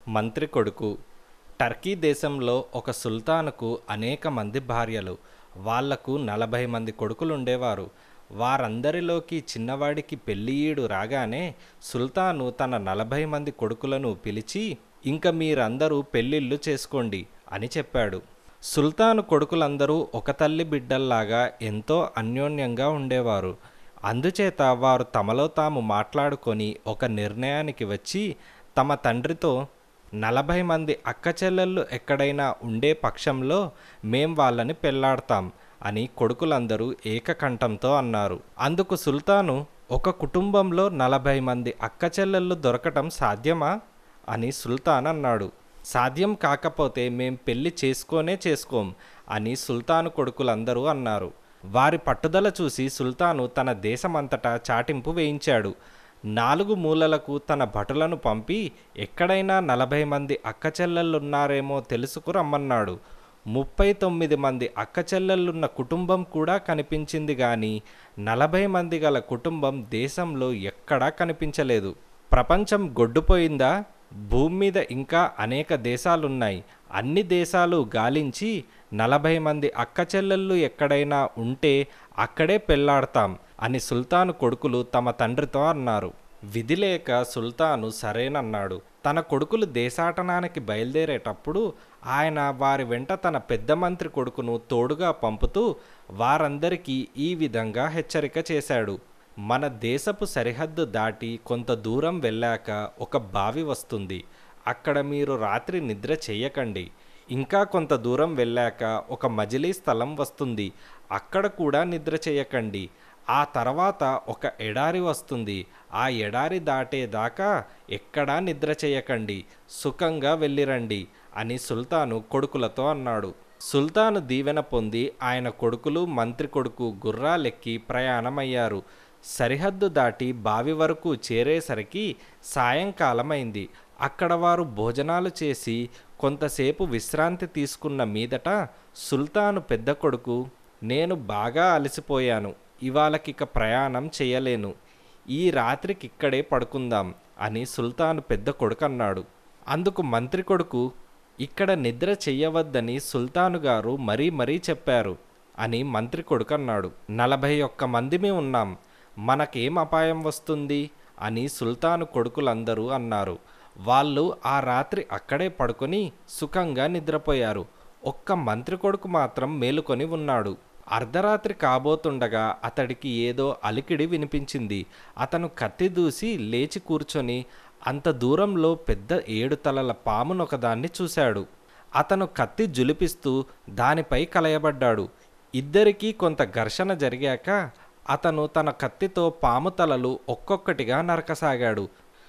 మంత్రి కొడుకు టర్కీ దేశంలో ఒక సుల్తానుకు అనేక మంది భార్యలు వాళ్లకు నలభై మంది కొడుకులు ఉండేవారు వారందరిలోకి చిన్నవాడికి పెళ్ళియీడు రాగానే సుల్తాను తన నలభై మంది కొడుకులను పిలిచి ఇంక మీరందరూ పెళ్ళిళ్ళు చేసుకోండి అని చెప్పాడు సుల్తాను కొడుకులందరూ ఒక తల్లి బిడ్డల్లాగా ఎంతో అన్యోన్యంగా ఉండేవారు అందుచేత వారు తమలో తాము మాట్లాడుకొని ఒక నిర్ణయానికి వచ్చి తమ తండ్రితో నలభై మంది అక్క చెల్లెళ్ళు ఎక్కడైనా ఉండే పక్షంలో మేం వాళ్ళని పెళ్లాడతాం అని కొడుకులందరూ ఏకకంఠంతో అన్నారు అందుకు సుల్తాను ఒక కుటుంబంలో నలభై మంది అక్క చెల్లెళ్ళు దొరకటం సాధ్యమా అని సుల్తాన్ అన్నాడు సాధ్యం కాకపోతే మేం పెళ్లి చేసుకోనే చేసుకోం అని సుల్తాను కొడుకులందరూ అన్నారు వారి పట్టుదల చూసి సుల్తాను తన దేశమంతటా చాటింపు వేయించాడు నాలుగు మూలలకు తన భటులను పంపి ఎక్కడైనా నలభై మంది అక్క చెల్లెళ్ళున్నారేమో తెలుసుకు రమ్మన్నాడు ముప్పై తొమ్మిది మంది అక్క చెల్లెళ్ళున్న కుటుంబం కూడా కనిపించింది కానీ నలభై మంది గల కుటుంబం దేశంలో ఎక్కడా కనిపించలేదు ప్రపంచం గొడ్డుపోయిందా భూమి మీద ఇంకా అనేక దేశాలున్నాయి అన్ని దేశాలు గాలించి నలభై మంది అక్క చెల్లెళ్ళు ఎక్కడైనా ఉంటే అక్కడే పెళ్లాడతాం అని సుల్తాను కొడుకులు తమ తండ్రితో అన్నారు విధి లేక సుల్తాను సరేనన్నాడు తన కొడుకులు దేశాటనానికి బయలుదేరేటప్పుడు ఆయన వారి వెంట తన పెద్ద మంత్రి కొడుకును తోడుగా పంపుతూ వారందరికీ ఈ విధంగా హెచ్చరిక చేశాడు మన దేశపు సరిహద్దు దాటి కొంత దూరం వెళ్ళాక ఒక బావి వస్తుంది అక్కడ మీరు రాత్రి నిద్ర చేయకండి ఇంకా కొంత దూరం వెళ్ళాక ఒక మజిలీ స్థలం వస్తుంది అక్కడ కూడా నిద్ర చేయకండి ఆ తర్వాత ఒక ఎడారి వస్తుంది ఆ ఎడారి దాటేదాకా ఎక్కడా నిద్ర చేయకండి సుఖంగా వెళ్ళిరండి అని సుల్తాను కొడుకులతో అన్నాడు సుల్తాను దీవెన పొంది ఆయన కొడుకులు మంత్రి కొడుకు గుర్రాలెక్కి ప్రయాణమయ్యారు సరిహద్దు దాటి బావి వరకు చేరేసరికి సాయంకాలమైంది అక్కడ వారు భోజనాలు చేసి కొంతసేపు విశ్రాంతి తీసుకున్న మీదట సుల్తాను పెద్ద కొడుకు నేను బాగా అలసిపోయాను ఇవాళకిక ప్రయాణం చేయలేను ఈ రాత్రికి ఇక్కడే పడుకుందాం అని సుల్తాను పెద్ద కొడుకు అన్నాడు అందుకు మంత్రి కొడుకు ఇక్కడ నిద్ర చెయ్యవద్దని సుల్తాను గారు మరీ మరీ చెప్పారు అని మంత్రి కొడుకు అన్నాడు నలభై ఒక్క మందిమి ఉన్నాం మనకేం అపాయం వస్తుంది అని సుల్తాను కొడుకులందరూ అన్నారు వాళ్ళు ఆ రాత్రి అక్కడే పడుకొని సుఖంగా నిద్రపోయారు ఒక్క మంత్రి కొడుకు మాత్రం మేలుకొని ఉన్నాడు అర్ధరాత్రి కాబోతుండగా అతడికి ఏదో అలికిడి వినిపించింది అతను కత్తి దూసి లేచి కూర్చొని అంత దూరంలో పెద్ద ఏడు తలల పామునొకదాన్ని చూశాడు అతను కత్తి జులిపిస్తూ దానిపై కలయబడ్డాడు ఇద్దరికీ కొంత ఘర్షణ జరిగాక అతను తన కత్తితో పాము తలలు ఒక్కొక్కటిగా నరకసాగాడు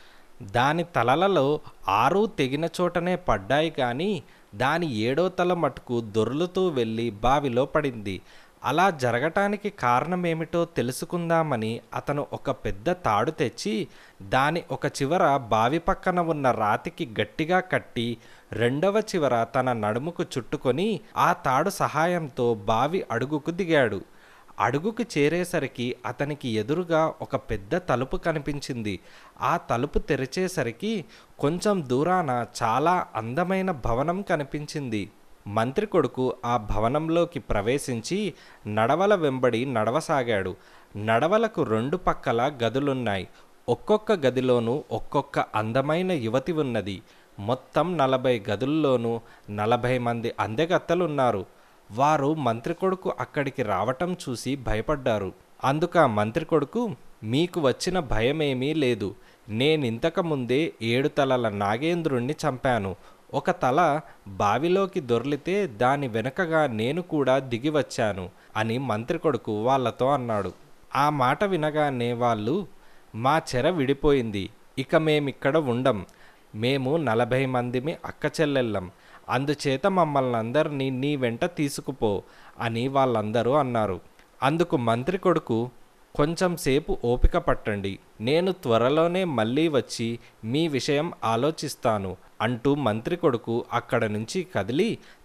దాని తలలలో ఆరు తెగిన చోటనే పడ్డాయి కానీ దాని ఏడో తల మటుకు దొర్లుతూ వెళ్ళి బావిలో పడింది అలా జరగటానికి కారణమేమిటో తెలుసుకుందామని అతను ఒక పెద్ద తాడు తెచ్చి దాని ఒక చివర బావి పక్కన ఉన్న రాతికి గట్టిగా కట్టి రెండవ చివర తన నడుముకు చుట్టుకొని ఆ తాడు సహాయంతో బావి అడుగుకు దిగాడు అడుగుకు చేరేసరికి అతనికి ఎదురుగా ఒక పెద్ద తలుపు కనిపించింది ఆ తలుపు తెరిచేసరికి కొంచెం దూరాన చాలా అందమైన భవనం కనిపించింది మంత్రి కొడుకు ఆ భవనంలోకి ప్రవేశించి నడవల వెంబడి నడవసాగాడు నడవలకు రెండు పక్కల గదులున్నాయి ఒక్కొక్క గదిలోనూ ఒక్కొక్క అందమైన యువతి ఉన్నది మొత్తం నలభై గదుల్లోనూ నలభై మంది అందెగత్తలున్నారు వారు మంత్రి కొడుకు అక్కడికి రావటం చూసి భయపడ్డారు అందుక ఆ మంత్రి కొడుకు మీకు వచ్చిన భయమేమీ లేదు నేనింతకు ముందే ఏడు తలల నాగేంద్రుణ్ణి చంపాను ఒక తల బావిలోకి దొర్లితే దాని వెనకగా నేను కూడా దిగి వచ్చాను అని మంత్రి కొడుకు వాళ్ళతో అన్నాడు ఆ మాట వినగానే వాళ్ళు మా చెర విడిపోయింది ఇక మేమిక్కడ ఉండం మేము నలభై మందిమి అక్క చెల్లెళ్ళం అందుచేత మమ్మల్ని అందరినీ నీ వెంట తీసుకుపో అని వాళ్ళందరూ అన్నారు అందుకు మంత్రి కొడుకు కొంచెం సేపు ఓపిక పట్టండి నేను త్వరలోనే మళ్ళీ వచ్చి మీ విషయం ఆలోచిస్తాను అంటూ మంత్రి కొడుకు అక్కడ నుంచి కదిలి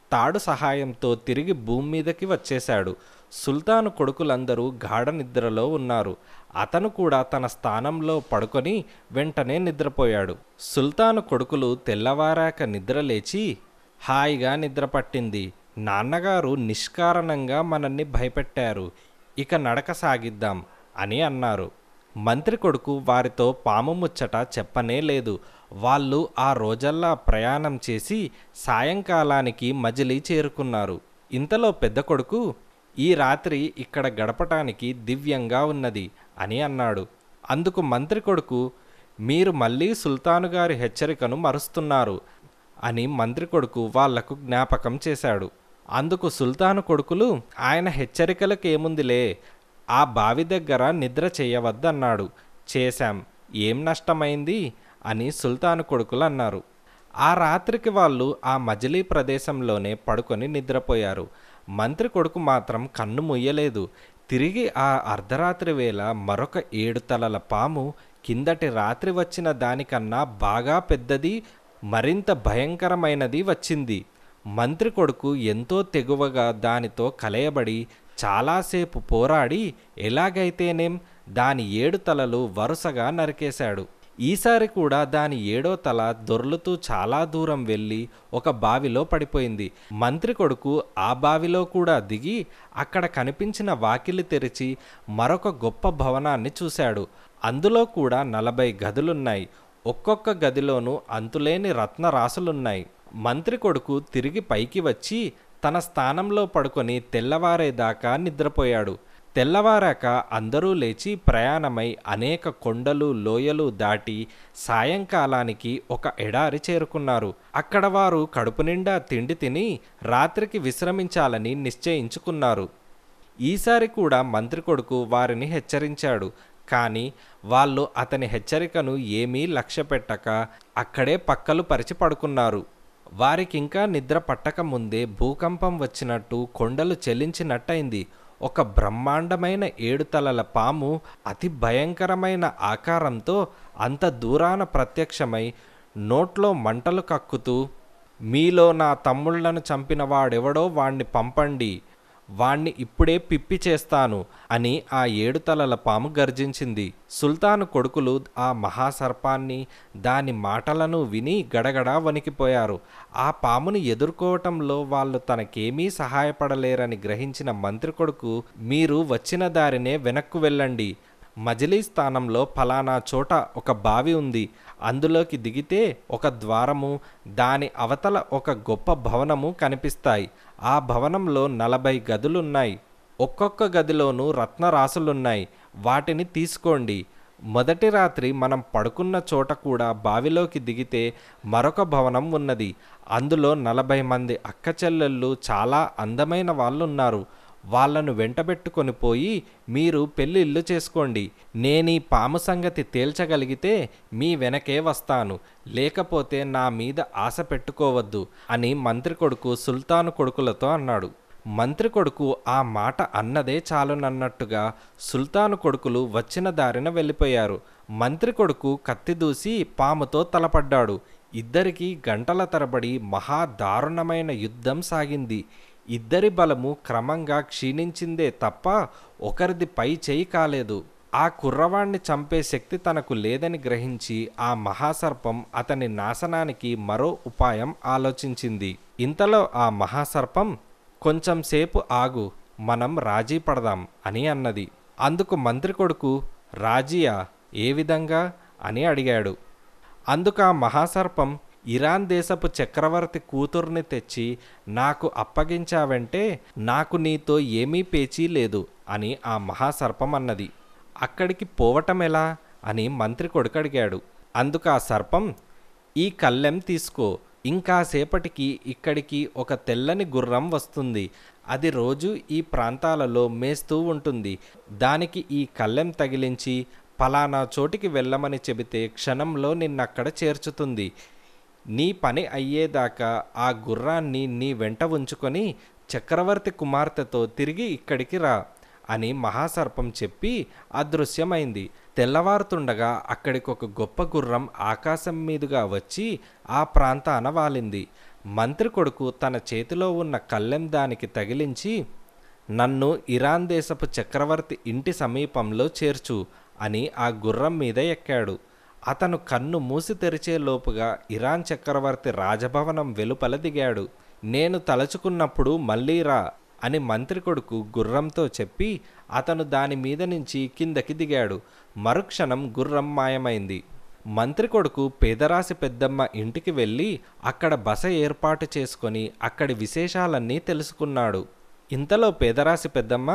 తాడు సహాయంతో తిరిగి భూమి మీదకి వచ్చేశాడు సుల్తాను కొడుకులందరూ గాఢ నిద్రలో ఉన్నారు అతను కూడా తన స్థానంలో పడుకొని వెంటనే నిద్రపోయాడు సుల్తాను కొడుకులు తెల్లవారాక నిద్రలేచి హాయిగా నిద్ర పట్టింది నాన్నగారు నిష్కారణంగా మనల్ని భయపెట్టారు ఇక నడక సాగిద్దాం అని అన్నారు మంత్రి కొడుకు వారితో పాము ముచ్చట చెప్పనే లేదు వాళ్ళు ఆ రోజల్లా ప్రయాణం చేసి సాయంకాలానికి మజిలీ చేరుకున్నారు ఇంతలో పెద్ద కొడుకు ఈ రాత్రి ఇక్కడ గడపటానికి దివ్యంగా ఉన్నది అని అన్నాడు అందుకు మంత్రి కొడుకు మీరు మళ్ళీ సుల్తాను గారి హెచ్చరికను మరుస్తున్నారు అని మంత్రి కొడుకు వాళ్లకు జ్ఞాపకం చేశాడు అందుకు సుల్తాను కొడుకులు ఆయన హెచ్చరికలకేముందిలే ఆ బావి దగ్గర నిద్ర చేయవద్దన్నాడు చేశాం ఏం నష్టమైంది అని సుల్తాను కొడుకులు అన్నారు ఆ రాత్రికి వాళ్ళు ఆ మజిలీ ప్రదేశంలోనే పడుకొని నిద్రపోయారు మంత్రి కొడుకు మాత్రం కన్ను ముయ్యలేదు తిరిగి ఆ అర్ధరాత్రి వేళ మరొక ఏడు తలల పాము కిందటి రాత్రి వచ్చిన దానికన్నా బాగా పెద్దది మరింత భయంకరమైనది వచ్చింది మంత్రి కొడుకు ఎంతో తెగువగా దానితో కలయబడి చాలాసేపు పోరాడి ఎలాగైతేనేం దాని ఏడు తలలు వరుసగా నరికేశాడు ఈసారి కూడా దాని ఏడో తల దొర్లుతూ చాలా దూరం వెళ్ళి ఒక బావిలో పడిపోయింది మంత్రి కొడుకు ఆ బావిలో కూడా దిగి అక్కడ కనిపించిన వాకిలి తెరిచి మరొక గొప్ప భవనాన్ని చూశాడు అందులో కూడా నలభై గదులున్నాయి ఒక్కొక్క గదిలోనూ అంతులేని రత్న రాసులున్నాయి మంత్రి కొడుకు తిరిగి పైకి వచ్చి తన స్థానంలో పడుకొని తెల్లవారేదాకా నిద్రపోయాడు తెల్లవారాక అందరూ లేచి ప్రయాణమై అనేక కొండలు లోయలు దాటి సాయంకాలానికి ఒక ఎడారి చేరుకున్నారు అక్కడ వారు కడుపు నిండా తిండి తిని రాత్రికి విశ్రమించాలని నిశ్చయించుకున్నారు ఈసారి కూడా మంత్రి కొడుకు వారిని హెచ్చరించాడు కానీ వాళ్ళు అతని హెచ్చరికను ఏమీ లక్ష్యపెట్టక అక్కడే పక్కలు పరిచి పడుకున్నారు వారికింకా నిద్ర పట్టక ముందే భూకంపం వచ్చినట్టు కొండలు చెల్లించినట్టయింది ఒక బ్రహ్మాండమైన ఏడు తలల పాము అతి భయంకరమైన ఆకారంతో అంత దూరాన ప్రత్యక్షమై నోట్లో మంటలు కక్కుతూ మీలో నా తమ్ముళ్లను చంపిన వాడెవడో వాణ్ణి పంపండి వాణ్ణి ఇప్పుడే పిప్పి చేస్తాను అని ఆ ఏడు తలల పాము గర్జించింది సుల్తాను కొడుకులు ఆ మహాసర్పాన్ని దాని మాటలను విని గడగడా వణికిపోయారు ఆ పాముని ఎదుర్కోవటంలో వాళ్ళు తనకేమీ సహాయపడలేరని గ్రహించిన మంత్రి కొడుకు మీరు వచ్చిన దారినే వెనక్కు వెళ్ళండి మజిలీ స్థానంలో ఫలానా చోట ఒక బావి ఉంది అందులోకి దిగితే ఒక ద్వారము దాని అవతల ఒక గొప్ప భవనము కనిపిస్తాయి ఆ భవనంలో నలభై గదులున్నాయి ఒక్కొక్క గదిలోనూ రత్నరాసులున్నాయి వాటిని తీసుకోండి మొదటి రాత్రి మనం పడుకున్న చోట కూడా బావిలోకి దిగితే మరొక భవనం ఉన్నది అందులో నలభై మంది అక్క చెల్లెళ్ళు చాలా అందమైన వాళ్ళు ఉన్నారు వాళ్ళను వెంటబెట్టుకొని పోయి మీరు పెళ్ళిళ్ళు చేసుకోండి నేనీ పాము సంగతి తేల్చగలిగితే మీ వెనకే వస్తాను లేకపోతే నా మీద ఆశ పెట్టుకోవద్దు అని మంత్రి కొడుకు సుల్తాను కొడుకులతో అన్నాడు మంత్రి కొడుకు ఆ మాట అన్నదే చాలునన్నట్టుగా సుల్తాను కొడుకులు వచ్చిన దారిన వెళ్ళిపోయారు మంత్రి కొడుకు కత్తి దూసి పాముతో తలపడ్డాడు ఇద్దరికీ గంటల తరబడి మహా దారుణమైన యుద్ధం సాగింది ఇద్దరి బలము క్రమంగా క్షీణించిందే తప్ప ఒకరిది పై చేయి కాలేదు ఆ కుర్రవాణ్ణి చంపే శక్తి తనకు లేదని గ్రహించి ఆ మహాసర్పం అతని నాశనానికి మరో ఉపాయం ఆలోచించింది ఇంతలో ఆ మహాసర్పం కొంచెం సేపు ఆగు మనం రాజీ పడదాం అని అన్నది అందుకు మంత్రి కొడుకు రాజీయా ఏ విధంగా అని అడిగాడు అందుకు ఆ మహాసర్పం ఇరాన్ దేశపు చక్రవర్తి కూతుర్ని తెచ్చి నాకు అప్పగించావంటే నాకు నీతో ఏమీ పేచీ లేదు అని ఆ మహాసర్పం అన్నది అక్కడికి పోవటం ఎలా అని మంత్రి కొడుకు అడిగాడు అందుకు ఆ సర్పం ఈ కళ్ళెం తీసుకో ఇంకాసేపటికి ఇక్కడికి ఒక తెల్లని గుర్రం వస్తుంది అది రోజు ఈ ప్రాంతాలలో మేస్తూ ఉంటుంది దానికి ఈ కళ్ళెం తగిలించి పలానా చోటికి వెళ్ళమని చెబితే క్షణంలో నిన్నక్కడ చేర్చుతుంది నీ పని అయ్యేదాకా ఆ గుర్రాన్ని నీ వెంట ఉంచుకొని చక్రవర్తి కుమార్తెతో తిరిగి ఇక్కడికి రా అని మహాసర్పం చెప్పి అదృశ్యమైంది తెల్లవారుతుండగా అక్కడికి ఒక గొప్ప గుర్రం ఆకాశం మీదుగా వచ్చి ఆ ప్రాంతాన వాలింది మంత్రి కొడుకు తన చేతిలో ఉన్న కళ్ళెం దానికి తగిలించి నన్ను ఇరాన్ దేశపు చక్రవర్తి ఇంటి సమీపంలో చేర్చు అని ఆ గుర్రం మీద ఎక్కాడు అతను కన్ను మూసి తెరిచే లోపుగా ఇరాన్ చక్రవర్తి రాజభవనం వెలుపల దిగాడు నేను తలచుకున్నప్పుడు మళ్ళీ రా అని మంత్రి కొడుకు గుర్రంతో చెప్పి అతను దాని మీద నుంచి కిందకి దిగాడు మరుక్షణం గుర్రం మాయమైంది మంత్రి కొడుకు పేదరాశి పెద్దమ్మ ఇంటికి వెళ్ళి అక్కడ బస ఏర్పాటు చేసుకొని అక్కడి విశేషాలన్నీ తెలుసుకున్నాడు ఇంతలో పేదరాశి పెద్దమ్మ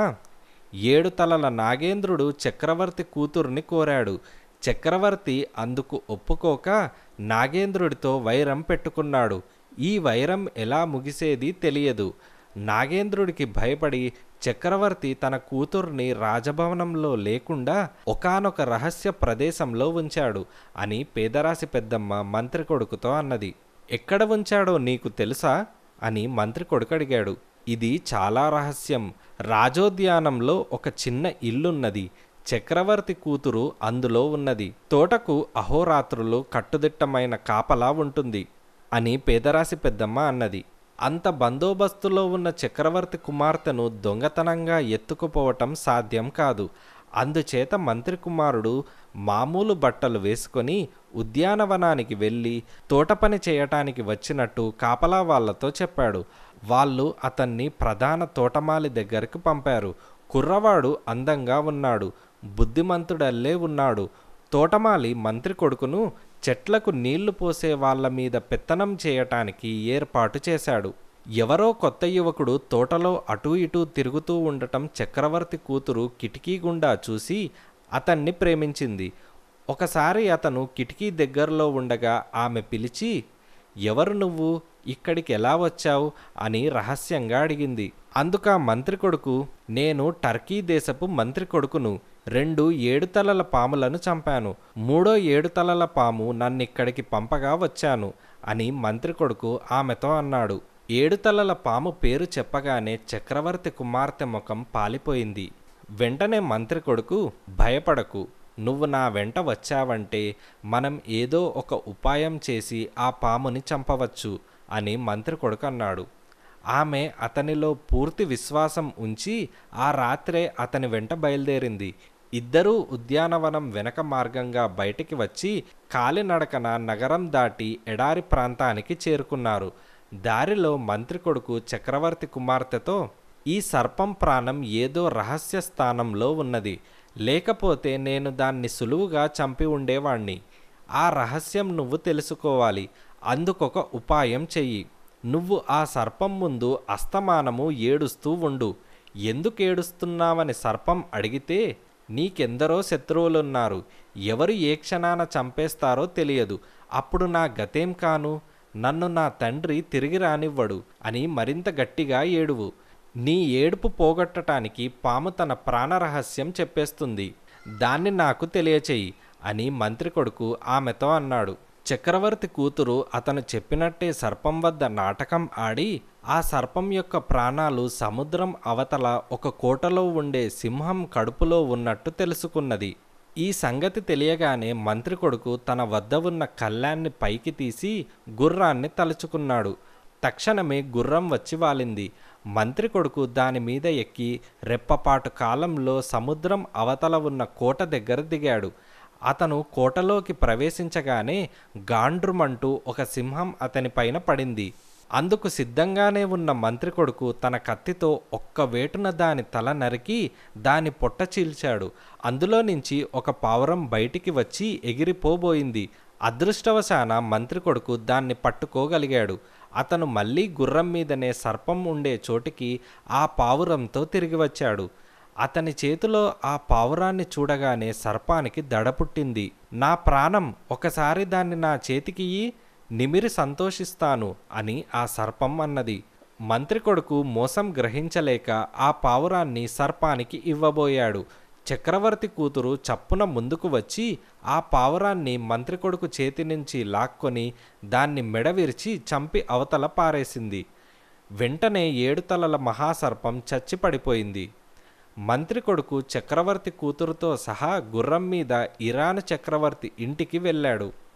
ఏడు తలల నాగేంద్రుడు చక్రవర్తి కూతుర్ని కోరాడు చక్రవర్తి అందుకు ఒప్పుకోక నాగేంద్రుడితో వైరం పెట్టుకున్నాడు ఈ వైరం ఎలా ముగిసేది తెలియదు నాగేంద్రుడికి భయపడి చక్రవర్తి తన కూతుర్ని రాజభవనంలో లేకుండా ఒకానొక రహస్య ప్రదేశంలో ఉంచాడు అని పేదరాశి పెద్దమ్మ మంత్రి కొడుకుతో అన్నది ఎక్కడ ఉంచాడో నీకు తెలుసా అని మంత్రి కొడుకు అడిగాడు ఇది చాలా రహస్యం రాజోద్యానంలో ఒక చిన్న ఇల్లున్నది చక్రవర్తి కూతురు అందులో ఉన్నది తోటకు అహోరాత్రులు కట్టుదిట్టమైన కాపలా ఉంటుంది అని పేదరాశి పెద్దమ్మ అన్నది అంత బందోబస్తులో ఉన్న చక్రవర్తి కుమార్తెను దొంగతనంగా ఎత్తుకుపోవటం సాధ్యం కాదు అందుచేత మంత్రి కుమారుడు మామూలు బట్టలు వేసుకొని ఉద్యానవనానికి వెళ్ళి తోట పని చేయటానికి వచ్చినట్టు కాపలా వాళ్లతో చెప్పాడు వాళ్ళు అతన్ని ప్రధాన తోటమాలి దగ్గరికి పంపారు కుర్రవాడు అందంగా ఉన్నాడు బుద్ధిమంతుడల్లే ఉన్నాడు తోటమాలి మంత్రి కొడుకును చెట్లకు నీళ్లు పోసే వాళ్ళ మీద పెత్తనం చేయటానికి ఏర్పాటు చేశాడు ఎవరో కొత్త యువకుడు తోటలో అటూ ఇటూ తిరుగుతూ ఉండటం చక్రవర్తి కూతురు కిటికీ గుండా చూసి అతన్ని ప్రేమించింది ఒకసారి అతను కిటికీ దగ్గరలో ఉండగా ఆమె పిలిచి ఎవరు నువ్వు ఇక్కడికి ఎలా వచ్చావు అని రహస్యంగా అడిగింది అందుక మంత్రి కొడుకు నేను టర్కీ దేశపు మంత్రి కొడుకును రెండు ఏడుతలల పాములను చంపాను మూడో ఏడుతలల పాము నన్నిక్కడికి పంపగా వచ్చాను అని మంత్రి కొడుకు ఆమెతో అన్నాడు ఏడుతలల పాము పేరు చెప్పగానే చక్రవర్తి కుమార్తె ముఖం పాలిపోయింది వెంటనే మంత్రి కొడుకు భయపడకు నువ్వు నా వెంట వచ్చావంటే మనం ఏదో ఒక ఉపాయం చేసి ఆ పాముని చంపవచ్చు అని మంత్రి కొడుకు అన్నాడు ఆమె అతనిలో పూర్తి విశ్వాసం ఉంచి ఆ రాత్రే అతని వెంట బయలుదేరింది ఇద్దరూ ఉద్యానవనం వెనక మార్గంగా బయటికి వచ్చి కాలినడకన నగరం దాటి ఎడారి ప్రాంతానికి చేరుకున్నారు దారిలో మంత్రి కొడుకు చక్రవర్తి కుమార్తెతో ఈ సర్పం ప్రాణం ఏదో రహస్య స్థానంలో ఉన్నది లేకపోతే నేను దాన్ని సులువుగా చంపి ఉండేవాణ్ణి ఆ రహస్యం నువ్వు తెలుసుకోవాలి అందుకొక ఉపాయం చెయ్యి నువ్వు ఆ సర్పం ముందు అస్తమానము ఏడుస్తూ ఉండు ఎందుకు ఏడుస్తున్నావని సర్పం అడిగితే నీకెందరో శత్రువులున్నారు ఎవరు ఏ క్షణాన చంపేస్తారో తెలియదు అప్పుడు నా గతేం కాను నన్ను నా తండ్రి తిరిగి రానివ్వడు అని మరింత గట్టిగా ఏడువు నీ ఏడుపు పోగొట్టటానికి పాము తన ప్రాణరహస్యం చెప్పేస్తుంది దాన్ని నాకు తెలియచేయి అని మంత్రి కొడుకు ఆమెతో అన్నాడు చక్రవర్తి కూతురు అతను చెప్పినట్టే సర్పం వద్ద నాటకం ఆడి ఆ సర్పం యొక్క ప్రాణాలు సముద్రం అవతల ఒక కోటలో ఉండే సింహం కడుపులో ఉన్నట్టు తెలుసుకున్నది ఈ సంగతి తెలియగానే మంత్రి కొడుకు తన వద్ద ఉన్న కళ్ళాన్ని పైకి తీసి గుర్రాన్ని తలుచుకున్నాడు తక్షణమే గుర్రం వచ్చి వాలింది మంత్రి కొడుకు దాని మీద ఎక్కి రెప్పపాటు కాలంలో సముద్రం అవతల ఉన్న కోట దగ్గర దిగాడు అతను కోటలోకి ప్రవేశించగానే గాండ్రుమంటూ ఒక సింహం అతని పైన పడింది అందుకు సిద్ధంగానే ఉన్న మంత్రి కొడుకు తన కత్తితో ఒక్క వేటున దాని తల నరికి దాని పొట్ట చీల్చాడు అందులో నుంచి ఒక పావురం బయటికి వచ్చి ఎగిరిపోబోయింది అదృష్టవశాన మంత్రి కొడుకు దాన్ని పట్టుకోగలిగాడు అతను మళ్ళీ గుర్రం మీదనే సర్పం ఉండే చోటికి ఆ పావురంతో తిరిగి వచ్చాడు అతని చేతిలో ఆ పావురాన్ని చూడగానే సర్పానికి దడ పుట్టింది నా ప్రాణం ఒకసారి దాన్ని నా చేతికి నిమిరి సంతోషిస్తాను అని ఆ సర్పం అన్నది మంత్రి కొడుకు మోసం గ్రహించలేక ఆ పావురాన్ని సర్పానికి ఇవ్వబోయాడు చక్రవర్తి కూతురు చప్పున ముందుకు వచ్చి ఆ పావురాన్ని మంత్రి కొడుకు చేతి నుంచి లాక్కొని దాన్ని మెడవిరిచి చంపి అవతల పారేసింది వెంటనే ఏడు తలల మహాసర్పం చచ్చి పడిపోయింది మంత్రి కొడుకు చక్రవర్తి కూతురుతో సహా గుర్రం మీద ఇరాన్ చక్రవర్తి ఇంటికి వెళ్ళాడు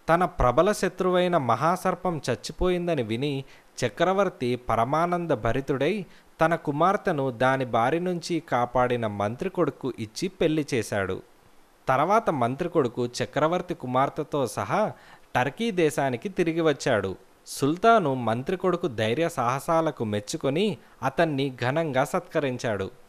తన ప్రబల శత్రువైన మహాసర్పం చచ్చిపోయిందని విని చక్రవర్తి పరమానంద భరితుడై తన కుమార్తెను దాని బారి నుంచి కాపాడిన మంత్రి కొడుకు ఇచ్చి పెళ్లి చేశాడు తర్వాత మంత్రి కొడుకు చక్రవర్తి కుమార్తెతో సహా టర్కీ దేశానికి తిరిగి వచ్చాడు సుల్తాను మంత్రి కొడుకు ధైర్య సాహసాలకు మెచ్చుకొని అతన్ని ఘనంగా సత్కరించాడు